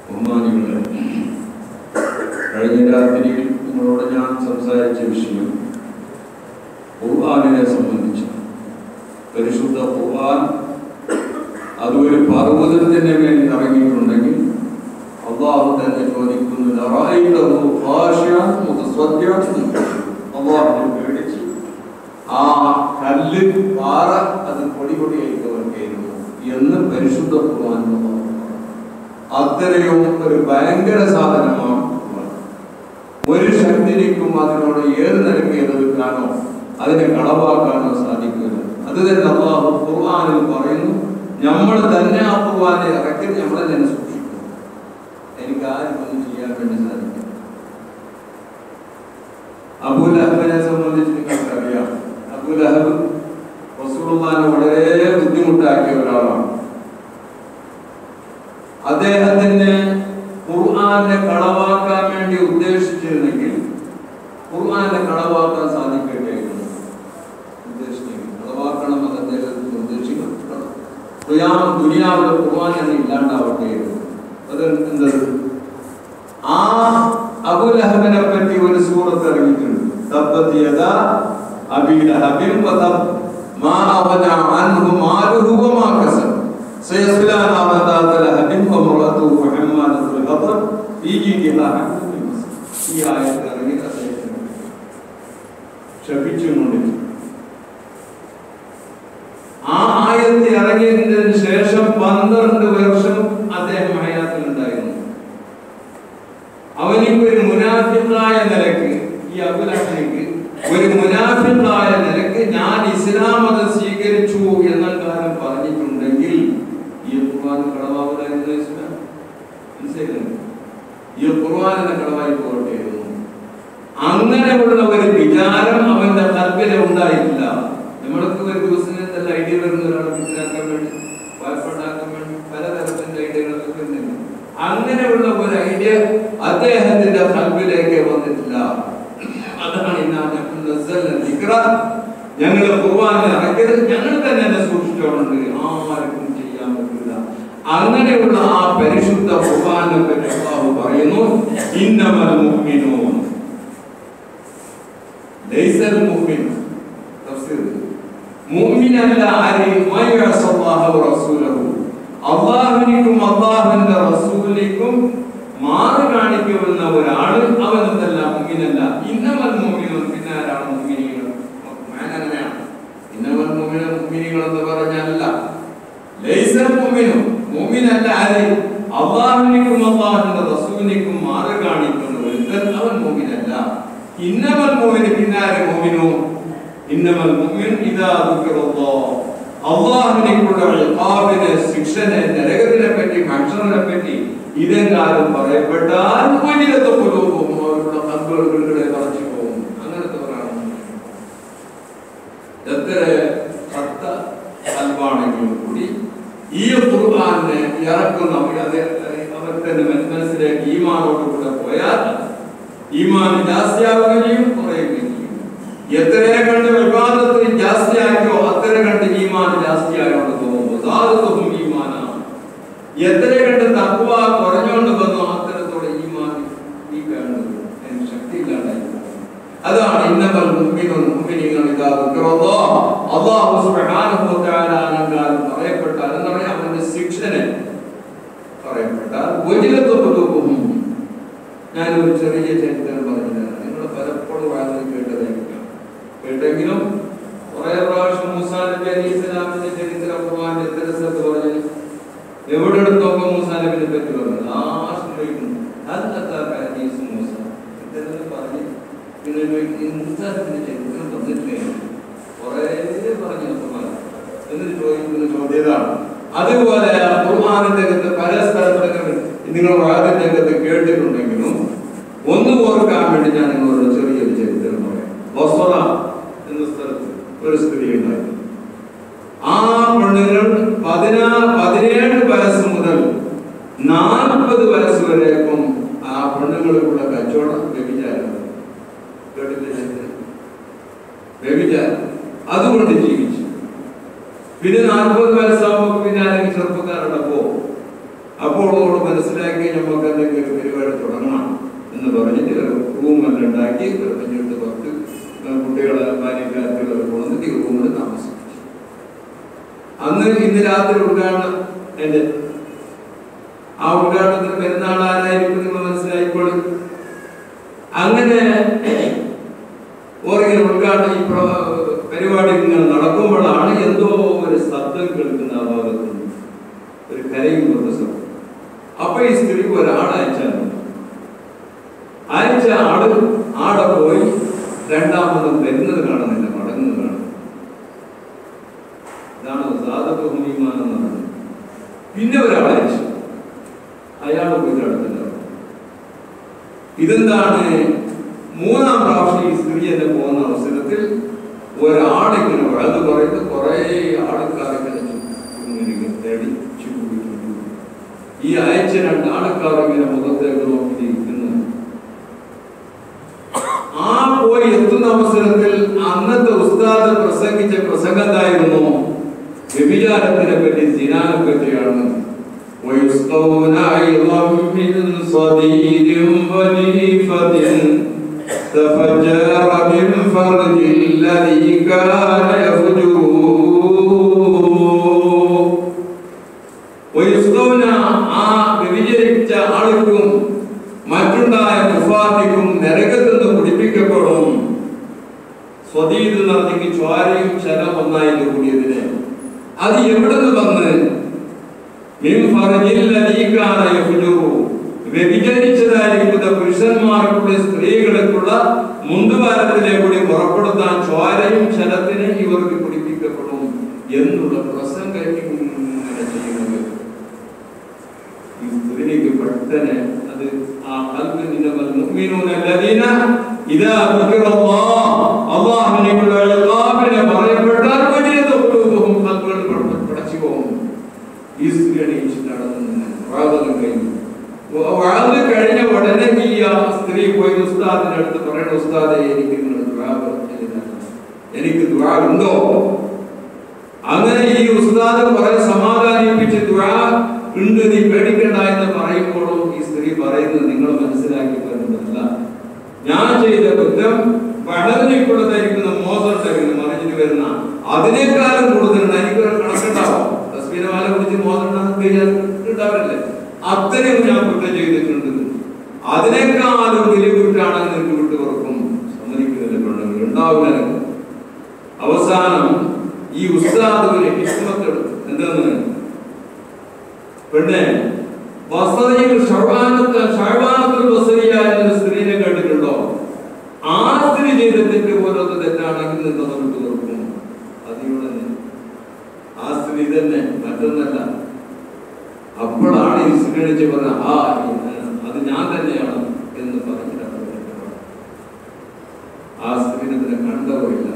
ബഹുമാനികളെ കഴിഞ്ഞ രാത്രിയിൽ നിങ്ങളോട് ഞാൻ സംസാരിച്ച വിഷയം ഖുർആാനിനെ സംബന്ധിച്ച് പരിശുദ്ധ ഖുർആൻ അത് ഒരു പർവ്വതത്തിന് വേണ്ടി ഇറങ്ങിയിട്ടുണ്ടെങ്കിൽ അള്ളാഹു തന്നെ ചോദിക്കുന്നു "അറഅയ്തഹു ഖാശിഅൻ മുതസ്വദ്ദിഅൻ മിൻ ഖശ്യ?" അള്ളാഹുവിനെ പേടിച്ച് ആ കല്ല് പാറ അത് പൊടി പൊടിയായിട്ട് വർക്കായിരുന്നു എന്ന് പരിശുദ്ധ ഖുർആൻ അല്ലാഹു പറഞ്ഞു. അത്രയും ഒരു ഭയങ്കര സാധനമാണ് ഖുർആൻ. ഒരു ശക്തിക്കും അതിനോട് ഏത് നിലയ്ക്ക് എതിർക്കാനോ അതിനെ കളവാക്കാനോ സാധിക്കില്ല അത് തന്നെ അള്ളാഹു ഖുർആനിൽ പറയുന്നു നമ്മൾ തന്നെ ആ ഖുർആനെ ഇറക്കി നമ്മളെ തന്നെ സൂക്ഷിക്കും എനിക്ക് ആരും ഒന്നും ചെയ്യാൻ വേണ്ടി സാധിക്കും അബൂലഹബിനെ സംബന്ധിച്ച് നിങ്ങൾക്കറിയാം അബൂലഹബ് റസൂലുള്ളാഹിനെ വളരെ ബുദ്ധിമുട്ടാക്കിയ ഒരാളാണ് അദ്ദേഹത്തിന് ഖുർആനെ കളവാക്കാൻ വേണ്ടി ഉദ്ദേശിച്ചിരുന്നെങ്കിൽ ഖുർആനെ കളവാക്കാൻ സാധിക്കട്ടെയിരുന്നു ഉദ്ദേശിച്ചെങ്കിൽ കളവാക്കണം എന്ന് അദ്ദേഹത്തിന് ഉദ്ദേശിക്കണം ഖുയാം ദുനിയാവിലെ ഖുർആൻ തന്നെ ഇല്ലാണ്ടാവട്ടെ അത് എന്തത് ആ അബുലഹബിനെ പറ്റി ഒരു സൂറത്ത് ഇറങ്ങിയിട്ടുണ്ട് തബ്ബത് യദാ അബീ ലഹബിൻ വതബ് മാ അവന അൻഹു മാലുഹു വമാ കസബ് സയസ്ലാ നാറൻ ദാത ലഹബിൻ വമറഅതുഹു ഹമ്മാലത്തുൽ ഹതബ് ഫീ ജീദിഹാ ഹബ്ലുൻ മിൻ മസ്ദ്. ഈ ആയത്ത് ഇറങ്ങി അദ്ദേഹത്തിന് ശപിച്ചുകൊണ്ട് ആ ആയത്ത് ഇറങ്ങിയതിന് ശേഷം പന്ത്രണ്ട് വർഷം അദ്ദേഹം ഹയാത്തിലുണ്ടായിരുന്നു അവനിക്ക് ഒരു മുനാഫിക്കായ നിലക്ക് ഈ അബുലഹനിക്ക് ഒരു മുനാഫിക്കായ നിലക്ക് ഞാൻ ഇസ്ലാം മതം സ്വീകരിച്ചു എന്നെങ്കാലം പറഞ്ഞിട്ടുണ്ടെങ്കിൽ ഈ ഖുർആൻ കളവാകുമായിരുന്നു ഇസ്ലാം മനസ്സിലാക്കുന്നു ഈ ഖുർആാനിനെ കളവായി പോകട്ടെയിരുന്നു അങ്ങനെയുള്ള ഒരു വിചാരം അവന്റെ കൽപ്പിലെ ഉണ്ടായിട്ടില്ല നമ്മൾക്ക് ഒരു ദിവസം എന്തെല്ലാം ഐഡിയ വരുന്ന ഒരാളെ മനസ്സിലാക്കാൻ വേണ്ടി വായ്പണ്ടാക്കാൻ വേണ്ടി പലതരത്തിന്റെ ഐഡിയകളൊക്കെ വരുന്നില്ല അങ്ങനെയുള്ള ഒരു ഐഡിയ അദ്ദേഹത്തിന്റെ കൽബിലേക്ക് വന്നിട്ടില്ല അതാണ് ഇന്നാ ഞങ്ങൾ നസ്സൽന ദിക്റ. ഞങ്ങൾ ഖുർആനെ ഇറക്കിയത് ഞങ്ങൾ തന്നെ എന്നെ സൂക്ഷിച്ചോളുണ്ട് ആർക്കും ചെയ്യാൻ പറ്റില്ല അങ്ങനെയുള്ള ആ പരിശുദ്ധ ഖുർആനെ പറ്റി അല്ലാഹു പറയുന്നു ഇന്നമൽ മുഅ്മിനൂൻ ലൈസൽ മുഅ്മിൻ തഫ്സീർ മുഅ്മിനല്ല ആര് മയഅസല്ലാഹു റസൂലഹു അള്ളാഹുവിനും അള്ളാഹുവിന്റെ റസൂലിനും മാറി കാണിക്കുന്ന ഒരാള് അവനെന്തല്ല മുഅ്മിനല്ല ഇന്നമൽ മുഅ്മിനൂൻ പിന്നെ ആരാണ് മുഅ്മിനീങ്ങൾ അങ്ങനെയാണ് ഇന്നമൽ മുഅ്മിന മുഅ്മിനീങ്ങൾ എന്ന് പറഞ്ഞല്ല ലൈസൽ മുഅ്മിനു മുഅ്മിനല്ല ആര് അള്ളാഹുവിനും അള്ളാഹുവിന്റെ റസൂലിനും മാറി കാണിക്കുന്ന ഒരുത്തൻ അവൻ മുഅ്മിനല്ല ഇന്നമൽ മുഅ്മിന് പിന്നാരെ മുഅ്മിനു ഇന്നമൽ മുഅ്മിൻ ഇദാ ദുക്കിറല്ലാഹ് അള്ളാഹുവിനെക്കുള്ള ഇഖാബിനെ ശിക്ഷനെ നരകത്തിനെ പറ്റി മനുഷ്യനെ പറ്റി ഇതെങ്കാലം പറയപ്പെട്ടാൽ വലിയത്തെ പുരോഗവും അവരുടെ കമ്പുകളെ പറച്ചു പോകും അങ്ങനത്തെ ഒരാളാണ് എത്ര ഭക്ത കൽവാണെങ്കിലും കൂടി ഈ ഖുർആാനെ ഇറക്കുന്ന അത് അവർ തന്നെ മനസ്സിലേക്ക് ഈമാനോടുകൂടെ പോയാൽ ഈമാൻ ജാസ്തിയാവുകയും ചെയ്യും കുറയുകയും ചെയ്യും എത്രയെ കണ്ട് വിവാദത്തിന് ജാസ്തിയാക്കിയോ അത്ര കണ്ട് ഈമാൻ ജാസ്തിയായോണ്ട് തോന്നുന്നു സാധുത്വം ഈമാനാണ് എത്ര കണ്ട് തക്കുവ കുറഞ്ഞുകൊണ്ട് വന്നു അത്തരത്തോടെ ഈമാൻ ഈ കാണുന്നത് അതിന് ശക്തി ഇല്ലാണ്ടായി അതാണ് ഇന്നമൽ മുഅ്മിനൂൻ മുഅ്മിനീങ്ങൾ ഇദാ ദുക്കിറല്ലാഹ് അല്ലാഹു സുബ്ഹാനഹു വ തആല അനങ്കാലം പറയപ്പെട്ടാൽ എന്ന് പറഞ്ഞാൽ അവന്റെ ശിക്ഷനെ പറയപ്പെട്ടാൽ വജിലത്തു ഖുലൂബുഹും ഞാൻ ഒരു ചെറിയ ചരിത്രം പറഞ്ഞുതരാം നിങ്ങൾ പലപ്പോഴും വാങ്ങി കേട്ടതായിരിക്കാം കേട്ടെങ്കിലും കുറെ പ്രാവശ്യം മൂസാ നബി അലി ഇസ്ലാമിന്റെ ചരിത്രം ഖുർആൻ എത്ര സ്ഥലത്ത് പറഞ്ഞു എവിടെ എടുത്തോക്കെ മൂസാ നബിനെ പറ്റി പറഞ്ഞു ലാസ്റ്റ് ചോദിക്കുന്നു അതെത്താ ഹദീസ് മൂസ ഇതെല്ലാം പറഞ്ഞ് പിന്നെ ചോദിക്കും, മൂസാ നബിന്റെ ചരിത്രം തന്നിട്ടില്ലേ കുറെ പറഞ്ഞു ഖുർആൻ എന്നിട്ട് ചോദിക്കുന്ന ചോദ്യം ഇതാണ് അതുപോലെ ഖുർആാനിന്റെ അകത്ത് പല സ്ഥലത്തൊക്കെ നിങ്ങൾ വാദത്തിന്റെ അകത്ത് കേട്ടിട്ടുണ്ടെങ്കിലും ഒന്ന് ഓർക്കാൻ വേണ്ടി ഞാൻ നിങ്ങളോട് ചെറിയൊരു ചരിത്രം പറയാം ബൊസ്വറ എന്ന സ്ഥലത്ത് ഒരു സ്ത്രീ ഉണ്ടായിരുന്നു ആ പെണ്ണുങ്ങൾ പതിനാ പതിനേഴ് വയസ്സ് മുതൽ നാൽപ്പത് വയസ്സ് വരേക്കും ആ പെണ്ണുങ്ങൾക്കുള്ള കച്ചവടം വ്യഭിചാരം കേട്ടില്ലേ ചരിത്രം? വ്യഭിചാരം അതുകൊണ്ട് ജീവിച്ചു പിന്നെ നാൽപ്പത് വയസ്സാകുമ്പോൾ പിന്നെ ആരെങ്കിലും ചെറുപ്പക്കാരുടെ പോ അപ്പോൾ അവളോട് മനസ്സിലാക്കി നമുക്ക് എന്തെങ്കിലും ഒരു പരിപാടി തുടങ്ങണം എന്ന് പറഞ്ഞിട്ട് റൂമെല്ലാം ഉണ്ടാക്കി അഞ്ഞൂറ്റി പത്ത് കുട്ടികളെ ഭാര്യക്കാർക്കുള്ള കൊണ്ടിട്ട് റൂമിൽ താമസിപ്പിച്ചു അന്ന് ഇന്ന് രാത്രി ഉദ്ഘാടനം എന്റെ ആ ഉദ്ഘാടനത്തിന് പെരുന്നാൾ ആരായിരിക്കും നിങ്ങൾ മനസ്സിലായിക്കോളി അങ്ങനെ ഓരോ ഉദ്ഘാടനം ഈ പ്ര- പരിപാടി ഇങ്ങനെ നടക്കുമ്പോഴാണ് എന്തോ ഒരു ശബ്ദം കേൾക്കുന്ന ആ ഭാഗത്ത് നിന്ന്. ഒരു കരയുന്ന ശബ്ദം അപ്പൊ ഈ സ്ത്രീക്ക് ഒരാൾ അയച്ചാണ് അയച്ച ആള് ആടെ പോയി രണ്ടാമത് വരുന്നത് കാണുന്നില്ല മടങ്ങുന്നത് കാണുന്നു ഇതാണ് സാധക ഹുമീമാൻ എന്ന് പറയുന്നത് പിന്നെ ഒരാളെ അയച്ചു അയാൾ പോയി അടുത്തില്ല ഇതെന്താണ് മൂന്നാം പ്രാവശ്യം ഈ സ്ത്രീ എന്നെ പോകുന്ന അവസരത്തിൽ ഒരാളിങ്ങനെ വഴത് പറയുന്നത് കുറെ ആൾക്കാരിങ്ങനെ ഇങ്ങനെ തടിച്ചു കുടിക്കുന്നു ഈ അയച്ച രണ്ട് ആൾക്കാരിങ്ങനെ മുഖത്തേക്ക് നോക്കിയിരിക്കുന്നു ആ പോയി എത്തുന്ന അവസരത്തിൽ അന്നത്തെ ഉസ്താദ് പ്രസംഗിച്ച പ്രസംഗം എന്തായിരുന്നു വ്യഭിചാരത്തിനെ പറ്റി സിനാനെ പറ്റിയാണ് ويسقون أيضا من صديد وليفة تفجر من فرج الذي كان يفجر വയുസ്തവന ആ വ്യഭിചരിച്ച ആൾക്കും മറ്റുണ്ടായ കുഫാർക്കും നരകത്തിൽ നിന്ന് കുടിപ്പിക്കപ്പെടും സ്വതീത് എന്ന് പറഞ്ഞെങ്കിൽ ചോരയും ശരം ഒന്നായിട്ട് കൂടിയതിന് അത് എവിടെ നിന്ന് വന്ന് മിൻ ഫർജിൽ ലദീ കാന യഫ്ജുറു. വ്യഭിചരിച്ചതായിരിക്കുന്ന പുരുഷന്മാർക്കുള്ള സ്ത്രീകൾക്കുള്ള മുന്തുവാരത്തിലെ കൂടി പുറപ്പെടുത്താൻ ചോരയും ശരത്തിന് ഇവർക്ക് കുടിപ്പിക്കപ്പെടും എന്നുള്ള പ്രസംഗം ഇങ്ങനെ ചെയ്യുന്നത് ഈ സ്ത്രീക്ക് പെട്ടെന്ന് അത് ആ കൽബിൽ നിന്നവൽ മുഅ്മിനൂന അല്ലദീന ഇദാ ദുക്കിറല്ലാഹ് അല്ലാഹുവിനുള്ള ഇഖാബിനെ പറയപ്പെട്ടാൽ വലിയ ഖുലൂബുഹും കൽബുകൾ പടച്ചു പോകും ഈ സ്ത്രീ എണീച്ച് നടന്നു വാദനം കഴിഞ്ഞു വാദം കഴിഞ്ഞ ഉടനെ ഈ ആ സ്ത്രീ പോയി ഉസ്താദിന്റെ അടുത്ത് പറയണ ഉസ്താദെ എനിക്ക് നിങ്ങൾ ദുആ പറഞ്ഞില്ല എനിക്ക് ദുആ ഉണ്ടോ അങ്ങനെ ഈ ഉസ്താദ് കുറെ സമാധാനിപ്പിച്ച് ദുആ ഉണ്ട് നീ പേടിക്കണ്ട എന്ന് പറയുമ്പോഴും ഈ സ്ത്രീ പറയുന്നത് നിങ്ങൾ മനസ്സിലാക്കി വരുന്നതല്ല ഞാൻ ചെയ്ത കുറ്റം പഠനത്തിലേക്കുള്ളതായിരിക്കുന്ന മോശം തരുന്ന മറിഞ്ഞിട്ട് വരുന്ന അതിനേക്കാളും കൂടുതലുണ്ട് എനിക്കൊരു കണക്കുണ്ടാവും തസ്ബീരമാല കുറിച്ച് മോശം കഴിഞ്ഞാൽ ഉണ്ടാവില്ലേ അത്രയും ഞാൻ കുറ്റം ചെയ്തിട്ടുണ്ട് അതിനേക്കാളും വലിയ കുറ്റാണെന്ന് എനിക്ക് വിട്ടു പുറക്കും സമ്മതിക്കുന്നില്ല പെണ്ണുങ്ങൾ ഉണ്ടാവില്ല എനിക്ക്. അവസാനം ഈ ഉസ്താദ് ഒരു ഹിസ്മത്തെടുത്തു എന്തെന്ന് പെണ്ണെ ബസറയിൽ ഷർവാനത്ത് ഷർവാനത്തുൽ ബസറിയ എന്നൊരു സ്ത്രീനെ കേട്ടിട്ടുണ്ടോ ആ സ്ത്രീ ചെയ്ത തെറ്റ് പോലത്തെ തെറ്റാണെങ്കിൽ നിങ്ങൾ വിട്ടു കൊടുക്കും അതിലൂടെ ആ സ്ത്രീ തന്നെ മറ്റൊന്നല്ല അപ്പോഴാണ് ഈ സ്ത്രീ വിളിച്ച് പറഞ്ഞ ആ അത് ഞാൻ തന്നെയാണ് എന്ന് പറഞ്ഞിട്ട് അവർ രക്ഷപ്പെട്ടു. ആ സ്ത്രീനെ പിന്നെ കണ്ടവരില്ല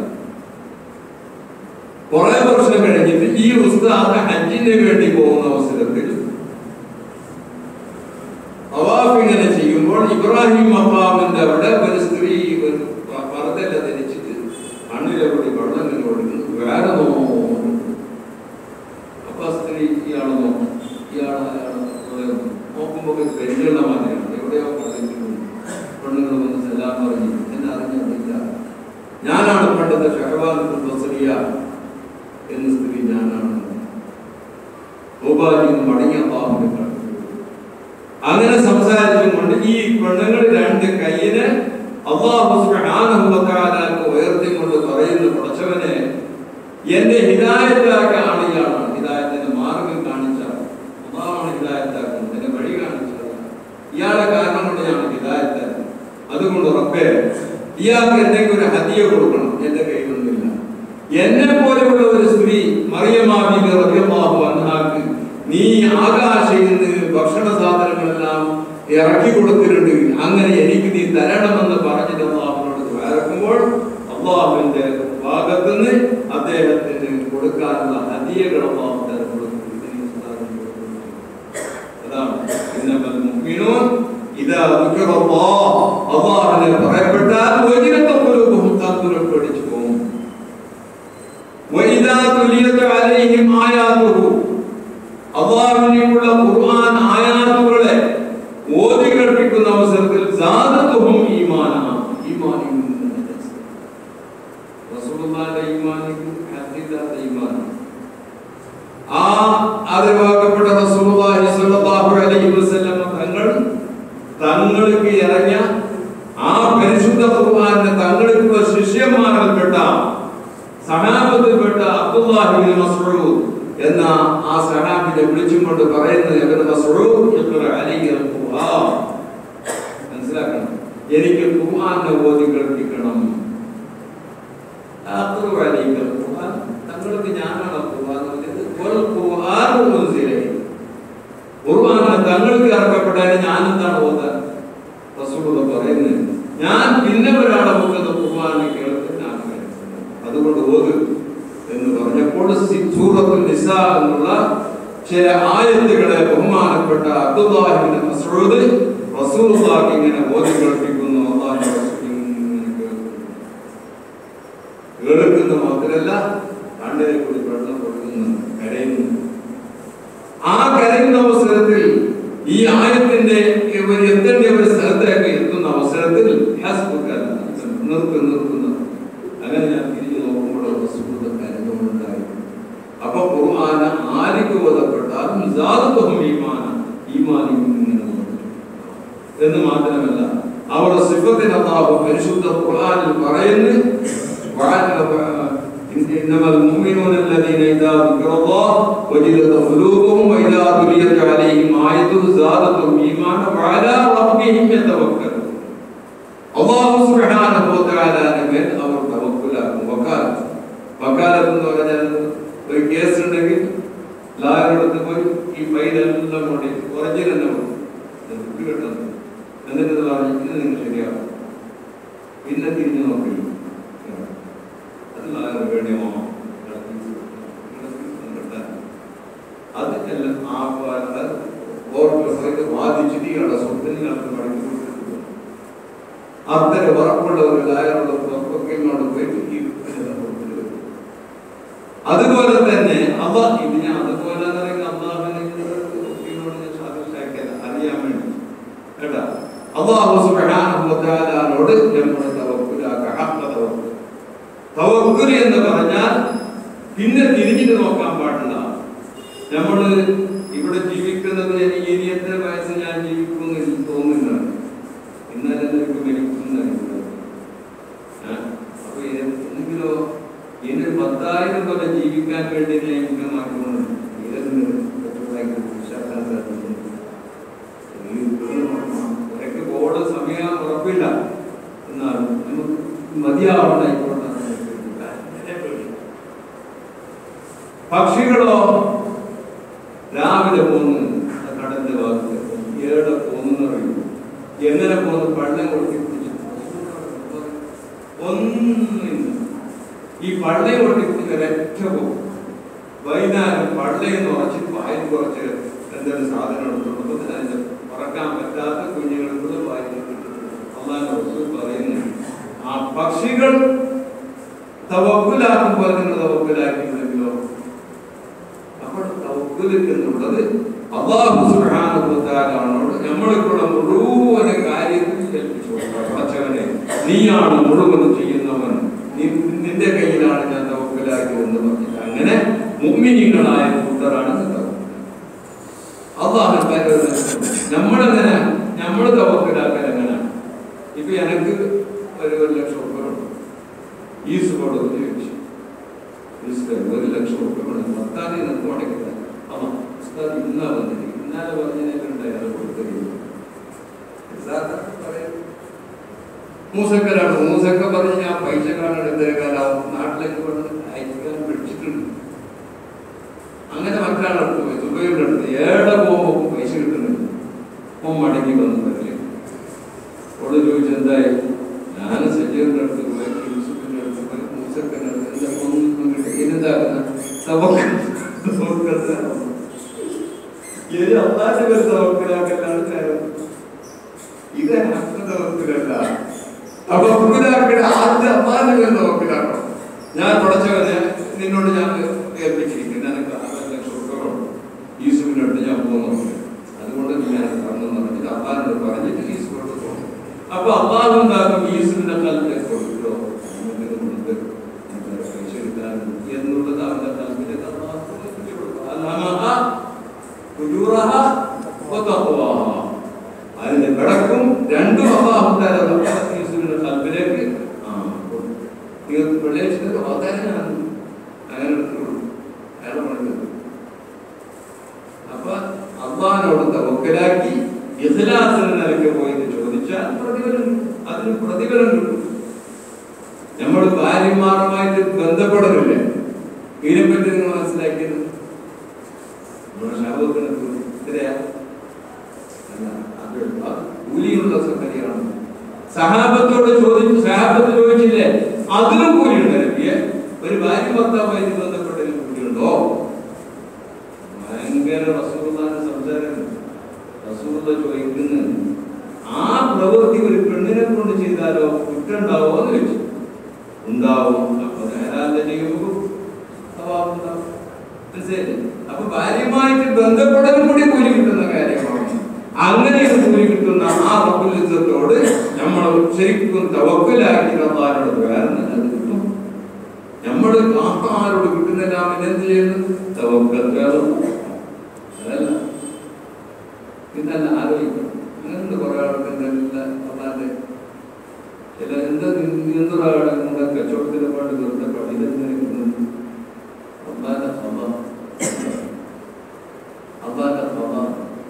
കുറെ വർഷം കഴിഞ്ഞിട്ട് ഈ ഉസ്താദ് ഹജ്ജിന് വേണ്ടി പോകുന്ന അവസരത്തിൽ അവാഫ് ഇങ്ങനെ ചെയ്യുമ്പോൾ ഇബ്രാഹിം മക്കാമിന്റെ അവിടെ ഒരു സ്ത്രീ ഒരു പ- പർദ്ദല ധരിച്ചിട്ട് കണ്ണിലെ കൂടി വെള്ളം ഇങ്ങനെ ഒഴുകുന്നു വേറെ നോക്കുന്നു അപ്പൊ ആ സ്ത്രീ ഇയാളെ നോക്കും ഇയാളെ നോക്കുമ്പോൾ പെണ്ണുള്ള മാതിരിയാണ് എവിടെയോ കണ്ടിട്ടുണ്ട് പെണ്ണുങ്ങൾ വന്ന് സലാം പറഞ്ഞു എന്നെ അറിഞ്ഞിട്ടില്ല ഞാനാണ് പണ്ടത്തെ ഷഹബാൻ ബസറിയ എന്ന സ്ത്രീ ഞാനാണ് ഭൂപാലിൽ നിന്ന് മടങ്ങിയ അള്ളാഹുവിനെ കണ്ടു അങ്ങനെ സംസാരിച്ചുകൊണ്ട് ഈ പെണ്ണുങ്ങൾ രണ്ട് കയ്യിന് അള്ളാഹു സുബ്ഹാനഹു വ തആലക്ക് ഉയർത്തിക്കൊണ്ട് പറയുന്നു പടച്ചവനെ എന്റെ ഹിദായത്താക്കാണ് ഇയാളാണ് ഹിദായത്തിന്റെ മാർഗം കാണിച്ച അള്ളാഹാണ് ഹിദായത്താക്കുന്നത് എന്റെ വഴി കാണിച്ചത് ഇയാളെ കാരണം കൊണ്ട് ഞാൻ ഹിദായത്താക്കുന്നത് അതുകൊണ്ട് ഉറപ്പേ ഇയാൾക്ക് എന്തെങ്കിലും ഒരു ഹദിയ കൊടുക്കണം എന്റെ കയ്യിലൊന്നുമില്ല എന്നെ പോലെയുള്ള ഒരു സ്ത്രീ മറിയമാബി റളിയല്ലാഹു അൻഹാക്ക് നീ ആകാശയിൽ നിന്ന് ഭക്ഷണ സാധനങ്ങളെല്ലാം ഇറക്കി കൊടുത്തിട്ടുണ്ട് അങ്ങനെ എനിക്ക് നീ തരണമെന്ന് പറഞ്ഞിട്ട് അള്ളാഹുനോട് ദ്വാരക്കുമ്പോൾ അള്ളാഹുവിന്റെ ഭാഗത്തുനിന്ന് അദ്ദേഹത്തിന് കൊടുക്കാനുള്ള ഹദിയകൾ അള്ളാഹു തരം കൊടുക്കും ഇതിന് ഉദാഹരണം കൊടുക്കുന്നു. അതാണ് ഇന്നമൽ മുഅ്മിനൂൻ ഇദാ ദുക്കിറല്ലാഹ് അല്ലാഹുവിനെ പറയപ്പെട്ടാൽ വജിലത ഖുലൂബുഹും തഖുലു പേടിച്ചു പോകും വഇദാ തുലിയത് അലൈഹിം ആയാതുഹു അല്ലാഹുവിനുള്ള ഖുർആൻ തങ്ങൾക്ക് ഇറങ്ങിയ ആ പരിശുദ്ധ ഖുർആന്റെ തങ്ങൾക്കുള്ള ശിഷ്യന്മാരിൽപ്പെട്ട സഹാബത്തിൽപ്പെട്ട അബ്ദുല്ലാഹിബിൻ മസ്ഊദ് എന്ന ആ സഹാബിനെ വിളിച്ചും കൊണ്ട് പറയുന്നത് ഇബ്നു മസ്ഊദ് ഇഖ്റ അലൈഹിൽ ഖുർആൻ മനസ്സിലാക്കണം എനിക്ക് ഖുർആനെ ഓതി കേൾപ്പിക്കണം അഖ്റ അലൈഹിൽ ഖുർആൻ തങ്ങൾക്ക് ഞാനാണ് ഖുർആൻ ഓതിയത് വൽ ഖുർആൻ ഉൻസില ഖുർആൻ തങ്ങൾക്ക് ഇറക്കപ്പെട്ടാൽ ഞാൻ എന്താണ് ഓതാൻ റസൂൽ പറയുന്നത് ഞാൻ പിന്നെ ഒരാളെ മുഖത്ത് ഖുർആനെ കേൾക്കുന്ന ആഗ്രഹിക്കുന്നു അതുകൊണ്ട് ഓത് എന്ന് പറഞ്ഞപ്പോൾ സി- സൂറത്തുൽ നിസാ എന്നുള്ള ചില ആയത്തുകളെ ബഹുമാനപ്പെട്ട അബ്ദുല്ലാഹിബിൻ മസ്ഊദ് റസൂലുള്ളാഹിക്ക് ഇങ്ങനെ ഓതി കേൾപ്പിക്കുന്നു അല്ലാഹു റസൂൽ ഇങ്ങനെ കേൾക്കുന്നു കേൾക്കുന്ന മാത്രമല്ല കണ്ണിനെ കൂടി വെള്ളം കൊടുക്കുന്നു കരയുന്നു ആ കരയുന്ന അവസരത്തിൽ ഈ ആയത്തിന്റെ ഒരു എത്തേണ്ട ഒരു സ്ഥലത്തേക്ക് എത്തുന്ന അവസരത്തിൽ ഹസ്ബുക നിർത്ത് നിർത്തുന്നു അങ്ങനെ ഞാൻ തിരിഞ്ഞു നോക്കുമ്പോൾ റസൂൽ കരുതുന്നുണ്ടായി അപ്പൊ ഖുർആന ആർക്ക് ഓതപ്പെട്ടാലും സാധുത്വം ഈമാന ഈമാനി ഇങ്ങനെ ഓതപ്പെട്ടു. എന്ന് മാത്രമല്ല അവരുടെ സിഫത്തിന് അള്ളാഹു പരിശുദ്ധ ഖുർആനിൽ പറയുന്നു وعلى- إنما المؤمنون الذين إذا ذكر الله وجلت قلوبهم وإذا تليت عليهم آية زادتهم إيمانا وعلى ربهم يتوكلون അള്ളാഹു സുബ്ഹാനഹു വ തആലാന്റെ മേൽ അവർ തവക്കുലാക്കും വക്കാലത്ത് വക്കാലത്ത് എന്ന് പറഞ്ഞാൽ ഒരു കേസ് ഉണ്ടെങ്കിൽ ലായറടുത്ത് പോയി ഈ ഫയലെല്ലാം കൂടി ഒറിജിനൽ കിട്ടുന്നത് എന്നിട്ട് ഇത് പറഞ്ഞു ഇത് നിങ്ങൾ ശരിയാവും പിന്നെ തിരിഞ്ഞു നോക്കി അത് ലായർ വേണമോ അത് എല്ലാം ആ ഓർമ്മ വാദിച്ചിട്ട് ഇയാളുടെ സ്വത്തിന് ഇയാൾക്ക് മടക്കി കൊടുത്തിട്ടുണ്ട് അത്തരം ഉറപ്പുള്ള ഒരു ലായറുള്ള പുറത്തൊക്കെയോട് പോയിട്ട് ഈ കൊടുത്തിട്ട് വരും. അതുപോലെ തന്നെ അല്ല ഇത് ഞാൻ അതുപോലെ എന്ന് പറയുന്നത് അള്ളാഹുവിനെ ഇതിനോട് ഞാൻ സാധിച്ചാക്കിയല്ല അറിയാൻ വേണ്ടി കേട്ടാ അള്ളാഹു സുബ്ഹാനഹു വ തആലയോട് നമ്മൾ തവക്കുലാക്ക ഹഖ തവക്കുൽ തവക്കുൽ എന്ന് പറഞ്ഞാൽ പിന്നെ തിരിഞ്ഞിട്ട് നോക്കാൻ പാടില്ല നമ്മൾ ഇവിടെ ജീവിക്കുന്നത് എനിക്ക് ഇനി എത്ര വയസ്സ് ഞാൻ ജീവിക്കുമെന്ന് എനിക്ക് തോന്നുന്നില്ല ഇന്നലെ എനിക്ക് മരിക്കുന്നറിയില്ല അപ്പൊ എന്തെങ്കിലോ ഇനി പത്തായിരം കൊല്ലം ജീവിക്കാൻ വേണ്ടി ഞാൻ എനിക്ക് മാറ്റുന്നുണ്ട് ഇതൊന്ന് ഭയങ്കര ഉഷാറാക്കാൻ സാധിക്കുന്നു ഒരൊക്കെ ബോർഡ് സമയം ഉറപ്പില്ല എന്നാൽ നമുക്ക് മതിയാവണം ആയിക്കോട്ടെ പക്ഷികളോ രാവിലെ പോന്ന് കടന്റെ ഭാഗത്ത് ഏടെ പോന്നു പറയും എങ്ങനെ പോന്ന് പള്ളം കൊടുത്തി ഒന്നുമില്ല ഈ പള്ളയെ കൊട്ടി കുടിച്ച് ഒരൊറ്റ പോകും വൈകുന്നേരം പള്ളയെന്ന് ഉറച്ച് വായിൽ കുറച്ച് എന്തെങ്കിലും സാധനം എടുത്തുള്ളപ്പോൾ അതിന്റെ ഉറക്കാൻ പറ്റാത്ത കുഞ്ഞുങ്ങൾക്ക് വായിൽ അള്ളാന്റെ റസൂൽ പറയുന്നു ആ പക്ഷികൾ തവക്കുലാക്കുമ്പോൾ നിങ്ങൾ തവക്കുലാക്കിയിട്ടുണ്ടെങ്കിലോ അപ്പോൾ തവക്കുൽ എന്നുള്ളത് അള്ളാഹു സുബ്ഹാനഹു വ തആലയോട് നമ്മൾക്കുള്ള മുഴുവൻ കാര്യത്തിൽ ഏൽപ്പിച്ചു കൊടുക്കുക. പടച്ചവനെ നീയാണ് മുഴുവൻ ചെയ്യുന്നവൻ നീ- നിന്റെ കയ്യിലാണ് ഞാൻ തവക്കുലാക്കി എന്ന് പറഞ്ഞിട്ട് അങ്ങനെ മുഅ്മിനീങ്ങളായ കൂട്ടരാണ് അള്ളാഹു നമ്മളെങ്ങനെ നമ്മൾ തവക്കുലാക്കൽ എങ്ങനെ ഇപ്പൊ എനിക്ക് ഒരു ഒരു ലക്ഷം ഉറുപ്പുണ്ട് ഈ സുഖോട് ചോദിച്ചു ഉസ്താദ് ഒരു ലക്ഷം ഉറുപ്പ കൊണ്ട് പത്താം തീയതി നമുക്ക് മുടക്കില്ല അമ്മ ഉസ്താദ് ഇന്നാ വന്നിട്ട് ഇന്നലെ പറഞ്ഞതിനുണ്ടായി അത് കൊടുത്തില്ല മൂസക്കരാണ് മൂസക്ക പറഞ്ഞ് ഞാൻ പൈസ കാണാൻ എന്തേക്കാലാവും നാട്ടിലേക്ക് കൊണ്ട് അയക്കാൻ പിടിച്ചിട്ടുണ്ട് അങ്ങനെ മറ്റൊരാളടുത്ത് പോയി സുബൈയുടെ അടുത്ത് ഏടെ പോകുമ്പോൾ പൈസ കിട്ടുന്നുണ്ട് ഓൻ മടങ്ങി വന്നു വരില്ലേ ഓട് ചോദിച്ചു എന്തായി ഞാൻ സജീറിന്റെ അടുത്ത് പോയി യൂസുഫിന്റെ അടുത്ത് പോയി മൂസക്കന്റെ അടുത്ത് എന്താ ഒന്നും കിട്ടി ഇതെന്താക്കുന്ന ഇനി അള്ളാന്റെ പേര് തവക്കലാക്കലാണ് കാര്യം ഇത് ഹസ്ത തവക്കലല്ല അപ്പൊ തവക്കലാക്കണ ആദ്യം അള്ളാന്റെ പേര് തവക്കലാക്കണം ഞാൻ പഠിച്ചവനെ നിന്നോട് ഞാൻ ഏൽപ്പിച്ചിരിക്കുന്നു എനിക്ക് ആറ് ലക്ഷം ഉറുപ്പകളുണ്ട് യൂസുഫിന്റെ അടുത്ത് ഞാൻ പോകുന്നു അതുകൊണ്ട് ഞാൻ പറഞ്ഞു പറഞ്ഞിട്ട് അള്ളാഹിനോട് പറഞ്ഞിട്ട് യൂസുഫോട് പോകും അപ്പൊ അള്ളാഹു എന്താക്കും യൂസുഫിന്റെ കാലത്തേക്ക് കൊടുക്കോ നമുക്കിത് കൊണ്ട് നമുക്ക് പൈസ എടുക്കാനുണ്ട് എന്നുള്ളത് അവന്റെ കാലത്തിലേക്ക് അള്ളാഹു കൊടുത്തു കൊടുക്കും. അല്ലാമഹ ഫുജൂറഹ വതഖ്വാഹ. അതിന്റെ കിടക്കും രണ്ടും അള്ളാഹുത്താല യൂസുഫിന്റെ കൽബിലേക്ക് ആ നിങ്ങൾക്ക് വെള്ളിയാഴ്ച അവതാരനാണ് അങ്ങനെ ഇട്ടുള്ളൂ. അയാളെ പണിത് അപ്പൊ അള്ളാഹിനോട് തവക്കലാക്കി ഇഖ്ലാസിന് നിലയ്ക്ക് പോയിട്ട് ചോദിച്ചാൽ പ്രതിഫലം കിട്ടും. അതിന് പ്രതിഫലം കിട്ടും നമ്മൾ ഭാര്യമാരുമായിട്ട് ബന്ധപ്പെടലില്ലേ ഇതിനെപ്പറ്റി നിങ്ങൾ മനസ്സിലാക്കിയത് നമ്മുടെ ശാപത്തിന് എത്രയാ അല്ല, അത് അത് കൂലിയുള്ള സംഗതിയാണ് സഹാബത്തോട് ചോദിച്ചു സഹാബത്ത് ചോദിച്ചില്ലേ അതിനും കൂലിയുണ്ട് നബിയെ ഒരു ഭാര്യ ഭർത്താവുമായിട്ട് ബന്ധപ്പെട്ടതിന് കൂലിയുണ്ടോ ഭയങ്കര റസൂലുള്ളാഹിന്റെ സംസാരം റസൂലുള്ള ചോദിക്കുന്നത് ആ പ്രവൃത്തി ഒരു പെണ്ണിനെ കൊണ്ട് ചെയ്താലോ കുറ്റുണ്ടാവോ എന്ന് ചോദിച്ചു ഉണ്ടാവും അപ്പൊ നേരാന്റെ ചെയ്യുമ്പോൾ സ്വഭാവമുണ്ടാവും മനസ്സിലായില്ലേ അപ്പൊ ഭാര്യയുമായിട്ട് ബന്ധപ്പെടലും കൂടി കൂലി കിട്ടുന്ന കാര്യമാണ് അങ്ങനെ ഒരു കൂലി കിട്ടുന്ന ആ റബ്ബുലിസത്തോട് നമ്മൾ ശരിക്കും തവക്കലാക്കി റബ്ബാനോട് കാരണം അത് കിട്ടും നമ്മൾ ആരോട് കിട്ടുന്നില്ല അവൻ എന്ത് ചെയ്യുന്നു തവക്കൽ അതല്ല ഇതല്ല ആലോചിക്കണം അങ്ങനത്തെ കുറെ ആൾക്കാരുടെ അള്ളാന്റെ ചില എന്താ നിയന്ത്രണമാണ് നമ്മുടെ കച്ചവടത്തിലെ പാട് വെറുതെ പണിതെന്നിരിക്കുന്നത് അള്ളാന്റെ സ്വഭാ അള്ളാന്റെ സ്വഭാ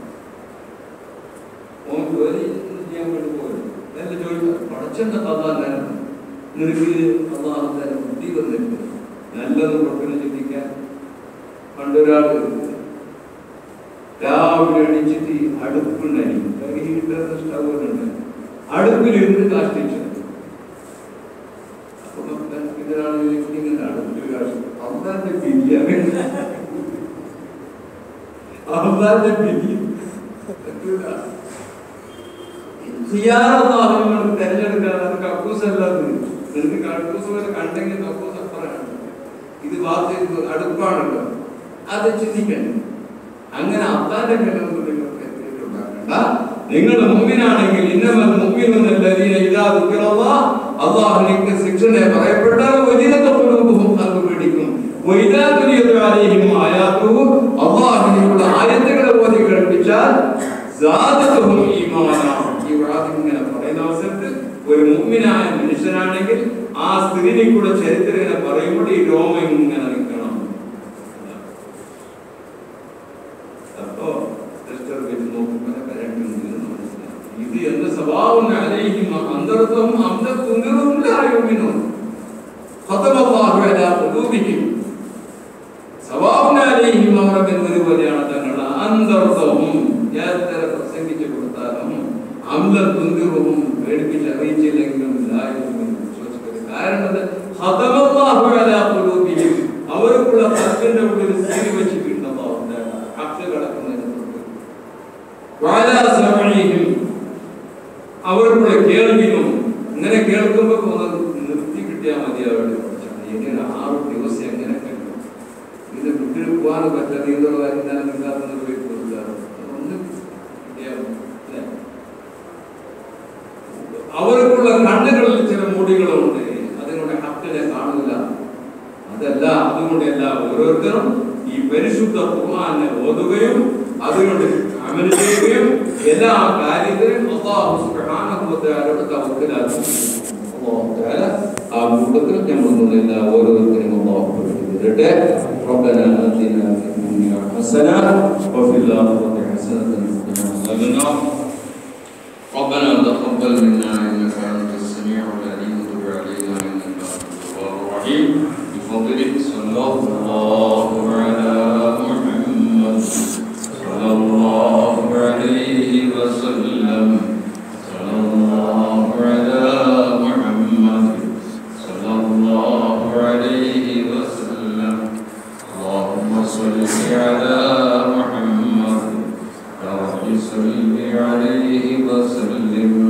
ഓൻ ജോലി ചെയ്യാൻ വേണ്ടി പോയി നല്ല ജോലി പടച്ചെന്റെ അള്ളാന്റെ നിനക്ക് അള്ളാഹത്തെ ബുദ്ധി വന്നിട്ട് നല്ലത് കുഴപ്പമില്ല ചിന്തിക്കാൻ പണ്ടൊരാള് രാവിലെ എണീച്ചിട്ട് അടുപ്പുണ്ടായി ഹീറ്റർ സ്റ്റവ് ഉണ്ട് അടുപ്പിലിരുന്ന് കാഷ്ടിച്ചു അപ്പൊ ഇതൊരാൾ ഇങ്ങനെ അടുപ്പിൽ കാഷ്ടി അള്ളാന്റെ ബിരിയാണി അള്ളാന്റെ ബിരിയാണി ഹിയാറല്ലാഹുവിനോട് തെരഞ്ഞെടുക്കാൻ അത് കക്കൂസ് അല്ലാതെ നിനക്ക് കക്കൂസ് പോലെ കണ്ടെങ്കിൽ കക്കൂസ് അപ്പുറമാണ് ഇത് ഭാഗത്ത് അടുപ്പാണല്ലോ അത് ചിന്തിക്കാൻ അങ്ങനെ അള്ളാന്റെ കിണറുകൾ നിങ്ങൾക്ക് എത്തിയിട്ടുണ്ടാക്കണ്ട നിങ്ങൾ മുമ്പിനാണെങ്കിൽ ഇന്നമൽ മുമ്പിനൊന്നല്ലതീന ഇതാ ദുഃഖിറവ അള്ളാഹുനിക്ക് ശിക്ഷനെ പറയപ്പെട്ടാൽ വലിയത്തെ കുടുംബവും അത് പേടിക്കും വൈദാതുരിയും ആയാത്തുവും അള്ളാഹുനിയുടെ ആയത്തുകളെ ഓതി കേൾപ്പിച്ചാൽ സാധകവും ഈമാന ഈ വാദം ഇങ്ങനെ പറയുന്ന അവസരത്ത് ഒരു മുമ്മിനായ മനുഷ്യനാണെങ്കിൽ ആ സ്ത്രീനെ കൂടെ ചരിത്രം ഇങ്ങനെ പറയുമ്പോൾ ഈ രോമം ഇങ്ങനെ നിൽക്കണം അപ്പോ സിസ്റ്റർ വെച്ച് നോക്കുമ്പോൾ കരണ്ടുണ്ട് എന്ന് മനസ്സിലായി ഇത് എന്ത് സ്വഭാവം അലൈഹിം അന്തർത്തും അന്തത്തുന്നിറുമിനോ ഖതമല്ലാഹു അലാ ഖുലൂബിഹിം സവാബുൻ അലൈഹിം അമറബിൻ ഒരുപോലെയാണ് തങ്ങളുടെ അന്തർത്തവും എത്ര പ്രസംഗിച്ചു കൊടുത്താലും അന്തത്തുന്നിറും പേടിപ്പിച്ച് അറിയിച്ചില്ലെങ്കിലും ലായുമെന്ന് വിശ്വസിക്കരുത് കാരണം അത് ഖതമല്ലാഹു അലാ ഖുലൂബിഹിം അവർക്കുള്ള കൽബിന്റെ ഉള്ളിൽ സീൽ വെച്ചിട്ടുണ്ട് അല്ലാഹുവിന്റെ ഹക്ക് കിടക്കുന്നതിന് തൊട്ട് വാലാ സമഈഹിം അവർക്കുള്ള കേൾവിയും ഇങ്ങനെ കേൾക്കുമ്പോൾ ഒന്ന് നിർത്തി കിട്ടിയാൽ മതി അവരുടെ എങ്ങനെ ആറ് ദിവസം എങ്ങനെ കഴിയും ഇത് വിട്ടിൽ പോകാൻ പറ്റാതെ ഇതുള്ള കാര്യം തന്നെ നിൽക്കാത്ത പോയി കൊടുക്കാറ് ഒന്ന് കിട്ടിയാൽ മതി. അല്ലേ? അവർക്കുള്ള കണ്ണുകളിൽ ചില മുടികളുണ്ട് അതിനുള്ള ഹക്കിനെ കാണില്ല അതല്ല അതുകൊണ്ടല്ല ഓരോരുത്തരും ഈ പരിശുദ്ധ ഖുർആനെ ഓതുകയും അതുകൊണ്ട് അമൽ ചെയ്യുകയും എല്ലാ കാര്യത്തിലും അല്ലാഹു സുബ്ഹാനഹു വ തആലയുടെ തവക്കലാക്കും അല്ലാഹു തആല ആ കൂട്ടത്തിൽ നമ്മൾ എല്ലാ ഓരോരുത്തരും അല്ലാഹു പഠിപ്പിക്കട്ടെ ربنا آتنا في الدنيا حسنة وفي الآخرة حسنة وقنا عذاب النار ربنا تقبل منا انك انت السميع العليم وتب علينا انك انت التواب الرحيم بفضلك صلى الله على محمد صلى الله عليه وسلم صلى الله على محمد صلى الله عليه وسلم اللهم صل على محمد يا رب صل عليه وسلم